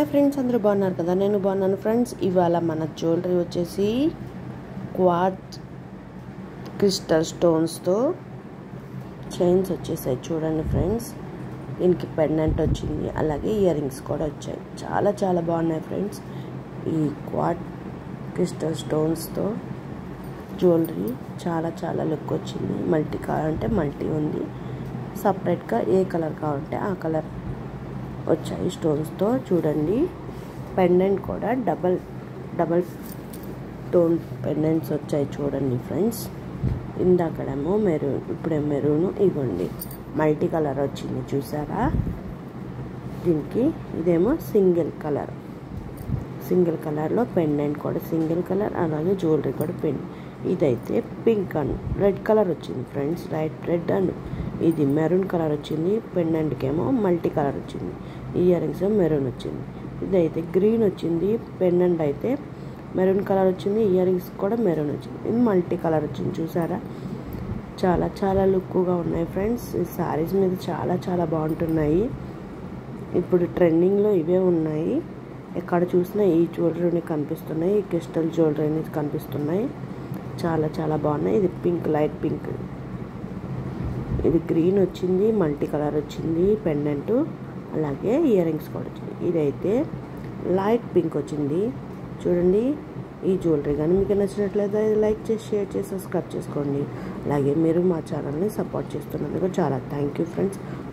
hi friends అందరూ బాగున్నారు కదా నేను బాగున్నాను ఫ్రెండ్స్ ఇవాళ మన జ్యువెలరీ వచ్చేసి క్వాడ్ క్రిస్టల్ స్టోన్స్తో చైన్స్ వచ్చేసాయి చూడండి ఫ్రెండ్స్ దీనికి పెండెంట్ వచ్చింది అలాగే ఇయర్ రింగ్స్ కూడా వచ్చాయి చాలా చాలా బాగున్నాయి ఫ్రెండ్స్ ఈ క్వాడ్ క్రిస్టల్ స్టోన్స్తో జ్యువెలరీ చాలా చాలా లుక్ వచ్చింది మల్టీ కావాలంటే మల్టీ ఉంది సపరేట్గా ఏ కలర్ కావాలంటే ఆ కలర్ వచ్చాయి స్టోన్స్తో చూడండి పెండెంట్ కూడా డబల్ డబల్ టోన్ పెండెంట్స్ వచ్చాయి చూడండి ఫ్రెండ్స్ ఇందాకడేమో మెరూన్ ఇప్పుడే మెరూన్ ఇవ్వండి మల్టీ కలర్ వచ్చింది చూసారా దీనికి ఇదేమో సింగిల్ కలర్ సింగిల్ కలర్లో పెండెంట్ కూడా సింగిల్ కలర్ అలాగే జ్యువెలరీ కూడా పెన్ ఇదైతే పింక్ అండ్ రెడ్ కలర్ వచ్చింది ఫ్రెండ్స్ రైట్ రెడ్ అండ్ ఇది మెరూన్ కలర్ వచ్చింది పెండెంట్కి ఏమో మల్టీ కలర్ వచ్చింది ఇయర్ రింగ్స్ మెరూన్ వచ్చింది ఇదైతే గ్రీన్ వచ్చింది పెండెంట్ అయితే మెరూన్ కలర్ వచ్చింది ఇయర్ రింగ్స్ కూడా మెరూన్ వచ్చింది ఇది మల్టీ కలర్ వచ్చింది చూసారా చాలా చాలా లుక్గా ఉన్నాయి ఫ్రెండ్స్ ఈ శారీస్ మీద చాలా చాలా బాగుంటున్నాయి ఇప్పుడు ట్రెండింగ్లో ఇవే ఉన్నాయి ఎక్కడ చూసినా ఈ జ్యువెలరీ కనిపిస్తున్నాయి ఈ క్రిస్టల్ జ్యువెలరీ అనేది కనిపిస్తున్నాయి చాలా చాలా బాగున్నాయి ఇది పింక్ లైట్ పింక్ ఇది గ్రీన్ వచ్చింది మల్టీ కలర్ వచ్చింది పెండెంట్ అలాగే ఇయర్ రింగ్స్ కూడా వచ్చింది ఇదైతే లైట్ పింక్ వచ్చింది చూడండి ఈ జ్యువెలరీ కానీ మీకు నచ్చినట్లయితే లైక్ చేసి షేర్ చేసి సబ్స్క్రైబ్ చేసుకోండి అలాగే మీరు మా ఛానల్ని సపోర్ట్ చేస్తున్నందుకు చాలా థ్యాంక్ యూ ఫ్రెండ్స్